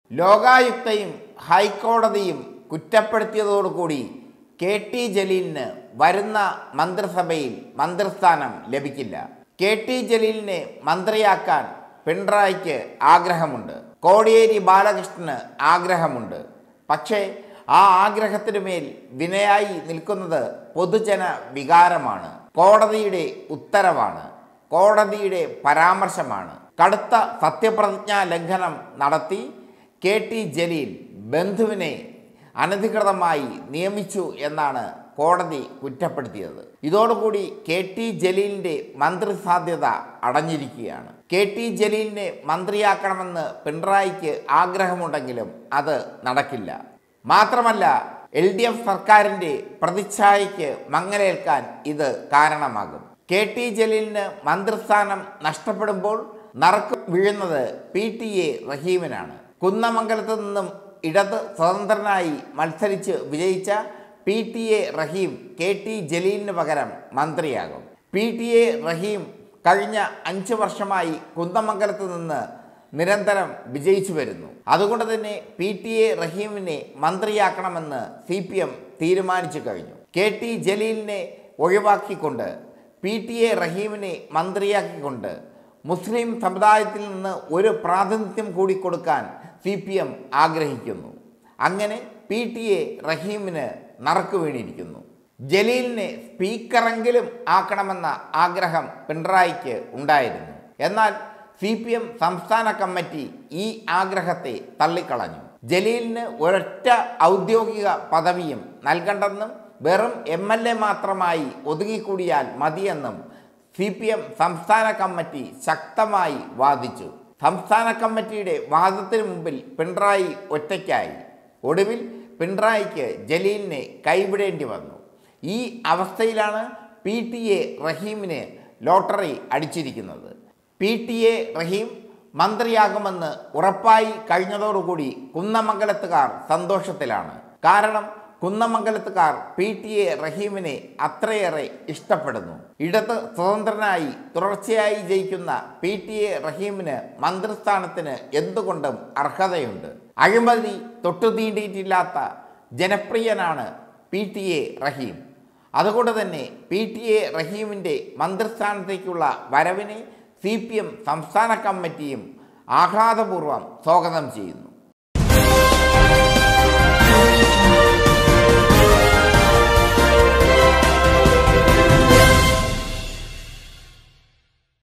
ലോകായുക്തയും ഹൈക്കോടതിയും കുറ്റപ്പെടുത്തിയതോടുകൂടി K T ജലീലിന് വരുന്ന മന്ത്രിസഭയിൽ മന്ത്രിസ്ഥാനം ലഭിക്കില്ല കെ ടി ജലീലിനെ മന്ത്രിയാക്കാൻ പിണറായിക്ക് ആഗ്രഹമുണ്ട് കോടിയേരി ബാലകൃഷ്ണന് ആഗ്രഹമുണ്ട് പക്ഷേ ആ ആഗ്രഹത്തിന് മേൽ വിനയായി നിൽക്കുന്നത് പൊതുജന വികാരമാണ് കോടതിയുടെ ഉത്തരവാണ് കോടതിയുടെ പരാമർശമാണ് കടുത്ത സത്യപ്രതിജ്ഞാ ലംഘനം നടത്തി കെ ടി ജലീൽ ബന്ധുവിനെ അനധികൃതമായി നിയമിച്ചു എന്നാണ് കോടതി കുറ്റപ്പെടുത്തിയത് ഇതോടുകൂടി കെ ടി ജലീലിൻ്റെ മന്ത്രി സാധ്യത അടഞ്ഞിരിക്കുകയാണ് കെ ടി ജലീലിനെ മന്ത്രിയാക്കണമെന്ന് പിണറായിക്ക് ആഗ്രഹമുണ്ടെങ്കിലും അത് നടക്കില്ല മാത്രമല്ല എൽ ഡി എഫ് സർക്കാരിൻ്റെ പ്രതിച്ഛായയ്ക്ക് മങ്ങലേൽക്കാൻ ഇത് കാരണമാകും കെ ടി ജലീലിന് മന്ത്രിസ്ഥാനം നഷ്ടപ്പെടുമ്പോൾ നറുക്ക് വീഴുന്നത് പി ടി എ റഹീമിനാണ് കുന്നമംഗലത്ത് നിന്നും ഇടത് സ്വതന്ത്രനായി മത്സരിച്ച് വിജയിച്ച P T A Rahim K T ജലീലിന് പകരം മന്ത്രിയാകും പി ടി എ റഹീം കഴിഞ്ഞ അഞ്ച് വർഷമായി കുന്നമംഗലത്ത് നിന്ന് നിരന്തരം വിജയിച്ചു വരുന്നു അതുകൊണ്ട് തന്നെ പി ടി എ റഹീമിനെ മന്ത്രിയാക്കണമെന്ന് സി പി എം തീരുമാനിച്ചു കഴിഞ്ഞു കെ ടി ജലീലിനെ ഒഴിവാക്കിക്കൊണ്ട് പി ടി എ റഹീമിനെ മന്ത്രിയാക്കിക്കൊണ്ട് മുസ്ലിം സമുദായത്തിൽ നിന്ന് ഒരു പ്രാതിനിധ്യം കൂടി കൊടുക്കാൻ സി പി എം ആഗ്രഹിക്കുന്നു അങ്ങനെ പി ടി എ റഹീമിന് നറുക്ക് വീണിരിക്കുന്നു ജലീലിനെ സ്പീക്കറെങ്കിലും ആക്കണമെന്ന ആഗ്രഹം പിണറായിക്ക് ഉണ്ടായിരുന്നു എന്നാൽ സി പി എം സംസ്ഥാന കമ്മിറ്റി ഈ ആഗ്രഹത്തെ തള്ളിക്കളഞ്ഞു ജലീലിന് ഒരൊറ്റ ഔദ്യോഗിക പദവിയും നൽകണ്ടെന്നും വെറും എം എൽ എ മാത്രമായി ഒതുങ്ങിക്കൂടിയാൽ മതിയെന്നും സി പി എം സംസ്ഥാന കമ്മിറ്റി ശക്തമായി വാദിച്ചു സംസ്ഥാന കമ്മിറ്റിയുടെ വാദത്തിന് മുമ്പിൽ പിണറായി ഒറ്റയ്ക്കായി ഒടുവിൽ പിണറായിക്ക് ജലീലിനെ കൈവിടേണ്ടി വന്നു ഈ അവസ്ഥയിലാണ് പി ടി എ റഹീമിന് ലോട്ടറി അടിച്ചിരിക്കുന്നത് പി ടി എ റഹീം മന്ത്രിയാകുമെന്ന് ഉറപ്പായി കഴിഞ്ഞതോടുകൂടി കുന്നമംഗലത്തുകാർ സന്തോഷത്തിലാണ് കാരണം കുന്നമംഗലത്തുകാർ പി ടി എ റഹീമിനെ അത്രയേറെ ഇഷ്ടപ്പെടുന്നു ഇടത് സ്വതന്ത്രനായി തുടർച്ചയായി ജയിക്കുന്ന പി ടി എ റഹീമിന് മന്ത്രിസ്ഥാനത്തിന് എന്തുകൊണ്ടും അർഹതയുണ്ട് അഴിമതി തൊട്ടുതീണ്ടിയിട്ടില്ലാത്ത ജനപ്രിയനാണ് പി ടി എ റഹീം അതുകൊണ്ട് തന്നെ പി ടി എ റഹീമിൻ്റെ മന്ത്രിസ്ഥാനത്തേക്കുള്ള വരവിനെ സി പി എം സംസ്ഥാന കമ്മിറ്റിയും ആഹ്ലാദപൂർവ്വം സ്വാഗതം ചെയ്യുന്നു